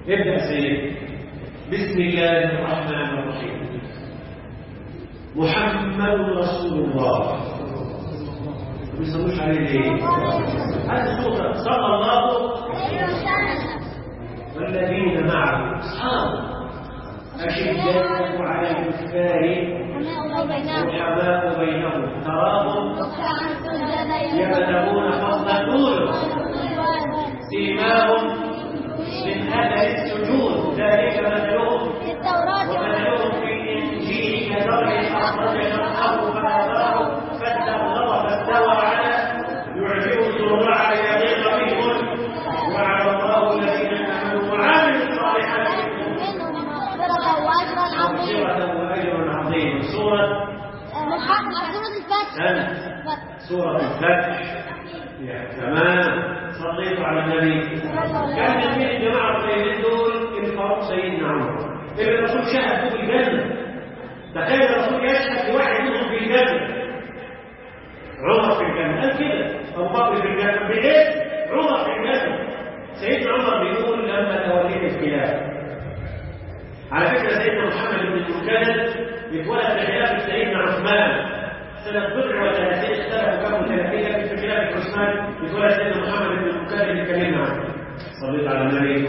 ابدأ سيدي بسم الله الرحمن الرحيم محمد رسول الله ما بيسموش عليه ليه؟ هذه الصورة صلى الله والذين معه أصحاب أشداء على الكفار رحماء بينهم تراهم يبتغون فضلا نور سيماهم من أثر السجود ذلك مثلهم ومثلهم في الإنجيل كزرع أخرج شرحه فآثاره فاستغلظ فاستوى على يعجب الزرع يغيظ بهم وعلى الله الذين آمنوا وعملوا الصالحات مغفرة وأجر عظيم سورة أنت سورة الفتح يا تمام صليت على النبي كان يمين الجماعة الطيبين دول الفاروق سيدنا عمر اللي الرسول شهد في الجنة تخيل الرسول يشهد لواحد منهم في الجنة عمر في الجنة قال كده أبو بكر في الجنة بإيه؟ عمر في الجنة سيدنا عمر بيقول لما توليت الخلافة على فكرة سيدنا محمد بن المجدد اتولد في خلافة سيدنا عثمان سنة بضع وثلاثين اختلفوا كم ثلاثين لكن في خلافة عثمان اتولد سيدنا محمد بن المجدد اللي اتكلمنا عنه صليت على النبي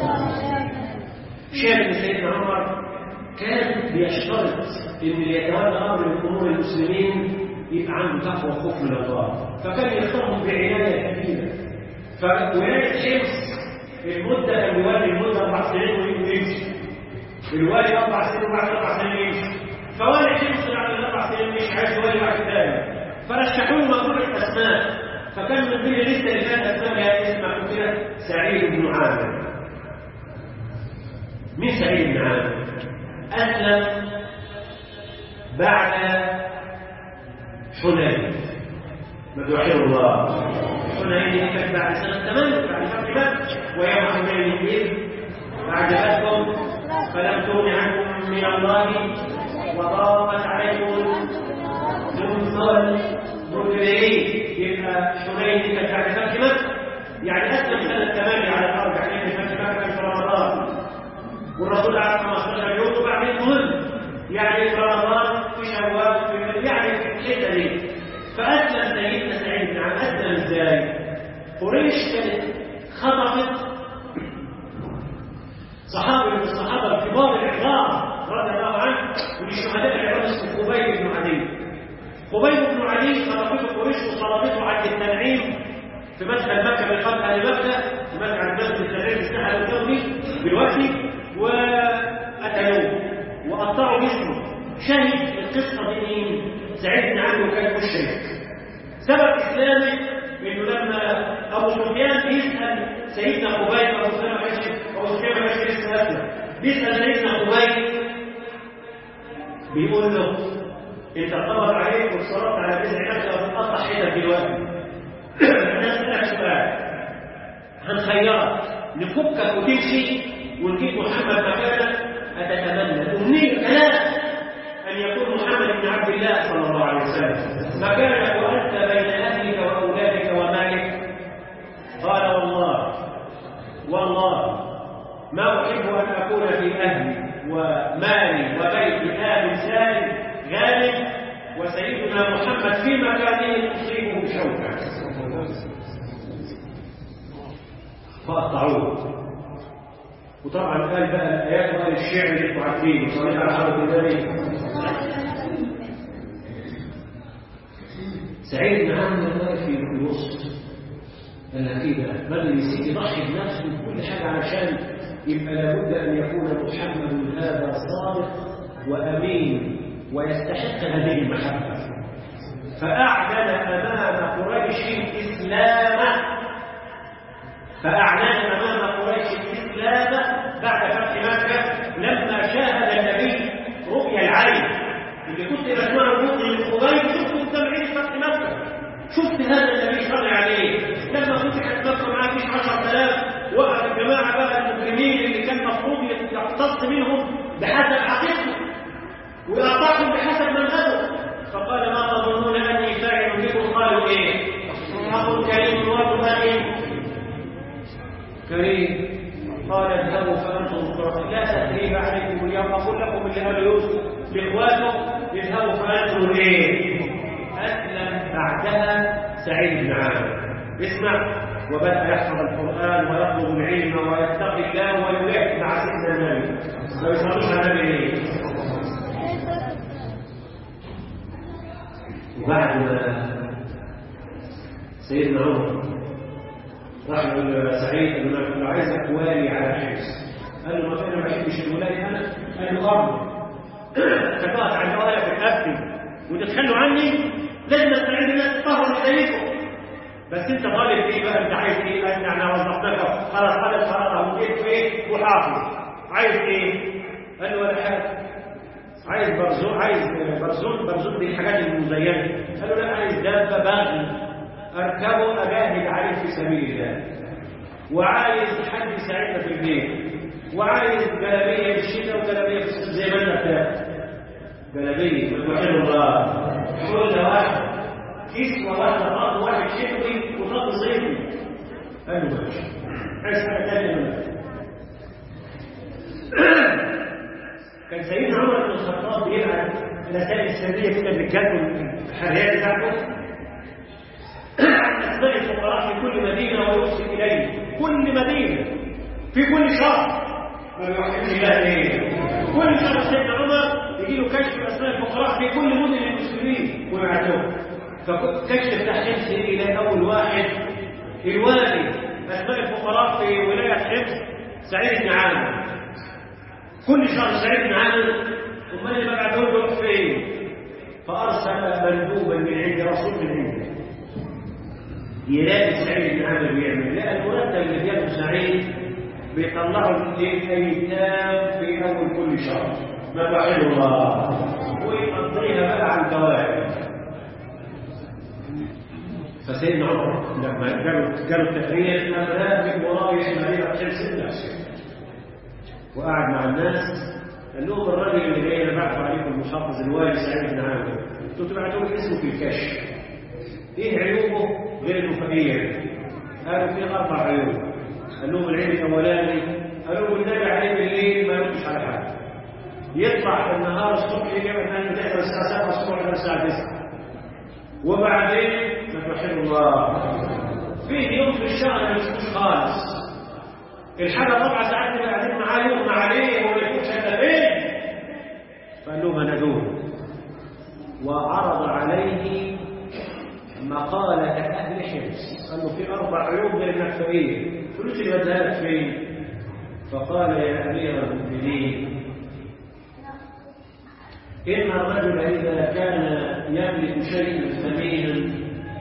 شاهد ان سيدنا عمر كان بيشترط ان اللي يتولى امر من امور المسلمين يبقى عنده تقوى وخوف من الله فكان يختارهم بعنايه كبيره فولايه حفظ المده كان بيولي المده اربع سنين ويمشي الوالي اربع سنين وبعد اربع سنين يمشي فوالي حفظ بعد الاربع سنين مش عايز يولي بعد ذلك فرشحوا له مجموعه اسماء فكان من ضمن لسه اللي كانت اسماء اسمها كده سعيد بن عامر مين سعيد بن عامر اسلم بعد حنين مدعو الله حنين كانت بعد سنه 8 بعد فتح مكه ويوم حنين ايه اعجبتكم فلم تغن عنكم من الله وضاقت عليكم ذنوب مدبرين يبقى حنين كانت بعد فتح مكه يعني اسلم سنه 8 على الارض يعني فتح مكه في رمضان والرسول قعد 15 يوم وبعدين مهم يعني في رمضان في شوال في يعني في الحته دي فاسلم سيدنا سعيد بن عم اسلم ازاي؟ قريش كانت خطفت صحابي من الصحابه الكبار العظام رضي الله عنه ولشهداء العظام اسمه خبيب بن عدي خبيب بن عدي خطفته قريش وصلبته عند التنعيم في مدخل مكه من خلف اهل مكه في مدخل مسجد التنعيم الساحه الدولي دلوقتي وقتلوه وقطعوا جسمه شهد القصه دي مين؟ سعيد بن عمرو كان مشرك سبب اسلامه انه لما ابو سفيان بيسال سيدنا خبيب ابو سفيان ابو سفيان ما كانش لسه اسلم بيسال سيدنا خبيب بيقول له انت اتقبض عليك واتصرفت على جذع نخله وبتقطع حتت دلوقتي انا اسالك سؤال هنخيرك نفكك وتمشي ونجيب محمد مكانك أتتمنى أمنية ثلاث أن يكون محمد بن عبد الله صلى الله عليه وسلم مكانك وأنت بين أهلك وأولادك ومالك قال والله والله ما أحب أن أكون في أهلي ومالي وبيتي آمن سالم غالب وسيدنا محمد في مكانه تصيبه شوكة فأقطعوه وطبعا قال بقى الايات وقال الشعر اللي انتوا عارفينه صليت على حرب النبي سعيد بن عامر واقف في الوسط قال لك ايه بقى بدل يسيب يضحي بنفسه بكل حاجه علشان يبقى لابد ان يكون محمد هذا صادق وامين ويستحق هذه المحبه فاعلن امام قريش الاسلام فاعلن امام قريش الاسلام بعد فتح مكة لما شاهد النبي رؤيا العين اللي كنت بسمعه جزء من خبيب شفت مستمعين فتح مكة شفت هذا النبي صلى عليه لما فتحت مكة معاه فيش 10000 وقف الجماعة بقى المجرمين اللي كان المفروض يقتص منهم بحسب عقيدته ويقطعهم بحسب منهجه فقال ما تظنون اني فاعل بكم قالوا ايه؟ اخ كريم وابن كريم قال اذهبوا فانتم الطرق لا تثريب عليكم اليوم اقول لكم اللي قال يوسف لاخوانه اذهبوا فانتم ايه اسلم بعدها سعيد بن عامر اسمع وبدا يحفظ القران ويطلب العلم ويتقي الله ويلح مع سيدنا النبي ما يصلوش على النبي وبعد ما سيدنا عمر راح يقول سعيد قال له انا عايزك والي على حفظ قال له ما انا ما بحبش الولايه انا قال له امر تقاط عن الولايه في رقبتي وتتخلوا عني لازم استعين الناس تطهر ايديكم بس انت طالب ايه بقى انت عايز ايه انت احنا وظفناك خلاص خلاص خلاص وجيت في وحافظ عايز ايه قال له ولا حاجه عايز برزون عايز برزون برزون دي الحاجات المزينه قال له لا عايز دابه بغل اركبه اجاهد عليه في سبيل الله وعايز حد يساعدنا في البيت وعايز جلابيه في الشتاء وجلابيه في الصيف زي ما انت بتاع جلابيه وحلو الله كل واحد كسوه واحده طقم واحد شتوي وطقم صيفي قال له ماشي عايز حاجه ثانيه ولا كان سيدنا عمر بن الخطاب بيلعب الرسائل السريه كده بالكاتب الحريات بتاعته أسماء الفقراء في كل مدينة ويرسل إليه كل مدينة في كل شهر ما بيوحدش الله إيه كل شهر سيدنا عمر يجي له كشف أسماء الفقراء في كل مدن المسلمين ويبعتهم فكشف تحت إلى أول واحد الوالي أسماء الفقراء في ولاية حفظ سعيد بن عامر كل شهر سعيد بن عامر امال اللي بعتهم له فين فارسل مندوبا من عند رسول من عنده يلاقي سعيد بن عامر بيعمل لا المرتب اللي بياخده سعيد بيطلعه للايتام في اول كل شهر ما توحد الله ويقضيها بقى على الدوائر فسيدنا عمر لما جاله جاله التقرير قال لا من وراي اسماعيل عشان سن نفسه وقعد مع الناس قال لهم الراجل اللي جاي انا بعث عليكم المحافظ الوالي سعيد بن عامر انتوا تبعتوا لي اسمه في الكشف ايه عيوبه غير انه فقير قالوا فيه اربع عيوب قال لهم العيب الاولاني قالوا له النبي عليه بالليل ما يردش على حاجه يطلع في النهار الصبح يجي من تحت الساعه 7 الصبح لغايه الساعه 9 وبعدين نتوحد الله فيه يوم في الشهر مش خالص الحاجة طبعا ساعات نبقى قاعدين معاه يغمى عليه وما يكونش الا فين فقال لهم انا دول وعرض عليه مقالة أهل حفظ قال له في أربع عيوب غير إنك فقير فلوس اللي بدها لك فين؟ فقال يا أمير المؤمنين إن الرجل إذا كان يملك شيئا ثمينا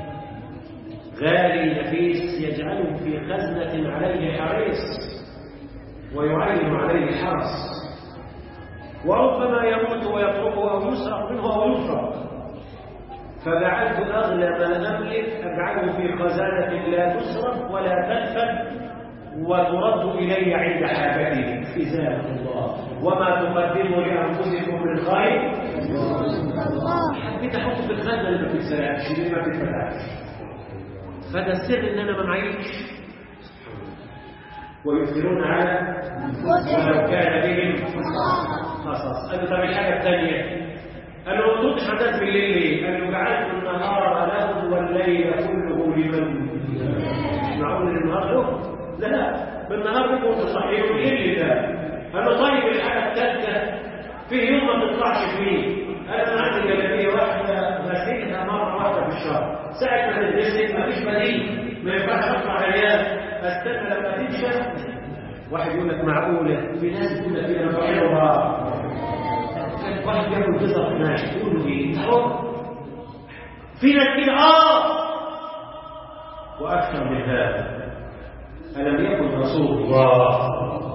غالي نفيس يجعله في خزنة عليه حريص ويعين عليه حرس وربما يموت ويتركه أو يسرق منه أو يسرق فجعلت أغلى ما أملك أجعله في خزانة لا تسرق ولا تنفد وترد إلي عند حاجتي إزالة الله وما تقدموا لأنفسكم من خير حبيت أحطه في الخزنة اللي ما بتتسرقش اللي ما بتتفتحش فده السر ان انا ما معيش ويؤثرون على ولو كان بهم خصص قال له طب الحاجه الثانيه قال له ما تردش عندك بالليل ليه؟ قال له جعلت النهار له والليل كله لمن معقول النهار له؟ لا لا بالنهار بيكون صحيح والليل ده قال له طيب الحاجه الثالثه فيه يوم ما تطلعش فيه قال انا عندي جلابيه واحده غسلها مره واحده في الشهر ساعة ما تدرسك مفيش بديل ما ينفعش اطلع عيال استنى لما تنشف واحد يقول لك معقولة في ناس تقول لك انا بحبها كان واحد ياكل بيضة ماشي تقول له ايه اهو في ناس كده اه واكثر من هذا الم يكن رسول الله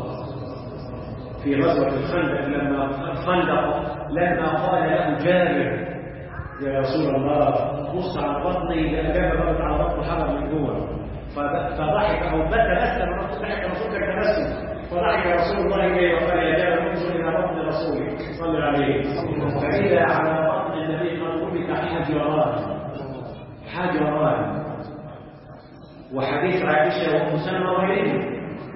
في غزوة الخندق لما الخندق لما قال له جابر يا رسول الله بص على بطني لأجاب ضغط على بطن حرم من جوه فضحك أو بدا أسلم الرسول ضحك الرسول كان تبسم فضحك رسول الله إليه وقال يا جابر انظر إلى بطن رسولك صلى عليه فإذا على بطن النبي قد ربك حجران حجران وحديث عائشة وأم سلمة وغيرهم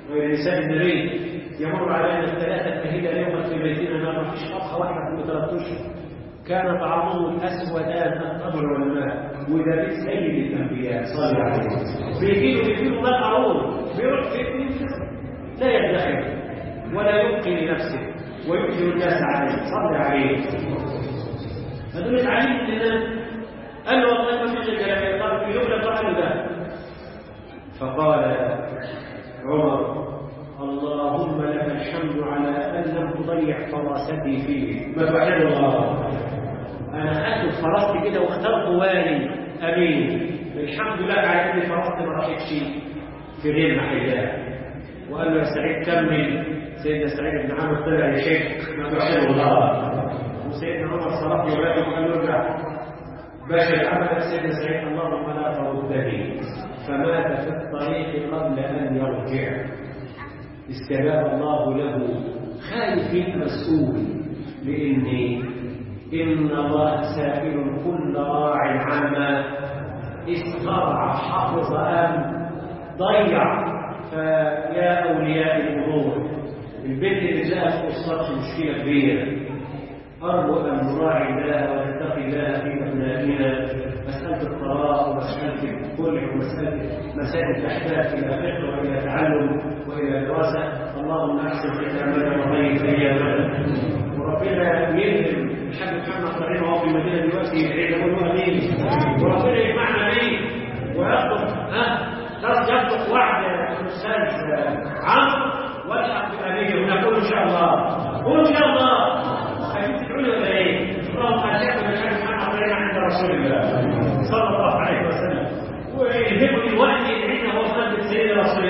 غير نساء النبي يمر علينا الثلاثة فهيدة يوما في بيتنا ما فيش طبخة واحدة في ثلاث أشهر كان طعامه الأسودان التمر والماء وده بيت سيد الأنبياء صلى الله عليه وسلم بيجيله بيجيله ماء معروف بيروح في لا يدخل ولا يبقي لنفسه ويؤثر الناس عليه صلى عليه فدول تعليم لنا قال له والله ما في كلام قال في يوم لا ده فقال عمر اللهم لك الحمد على ان لم تضيع فراستي فيه ما بعد الله انا اخذ فراستي كده واخترت والي امين الحمد لله على ان فراستي ما راحتش في غير محلها وقال له يا سعيد كمل سيدنا سعيد بن عمرو طلع يا شيخ ما بعد الله وسيدنا عمر صرف له وقال له ارجع باشا عمل سيدنا سعيد اللهم لا تردني فمات في الطريق قبل ان يرجع استجاب الله له خايف مسؤول لاني ان الله سائل كل راع عما استرعى حفظ ام ضيع فيا اولياء الامور البنت اللي جاءت في السطح مشكله كبيره أرجو أن نراعي الله ونتقي الله في أبنائنا مسألة القراءة ومسألة الكل ومسألة مسائل تحتاج إلى فقه وإلى تعلم وإلى دراسة اللهم أحسن ختامنا وطيب أيامنا وربنا يلهم الحاج محمد طريق وهو في المدينة دلوقتي عيد أقول أمين وربنا يجمعنا به ويطلق ها درس يطلق وعد الأستاذ عمرو والحق بأبيه ونقول إن شاء الله قول إن شاء الله تدعوني ولا ايه؟ اللهم اجعل من حاجه محمد علينا عند رسول الله صلى الله عليه وسلم ويهمني الوقت يدعينا هو صلاه سيدنا رسول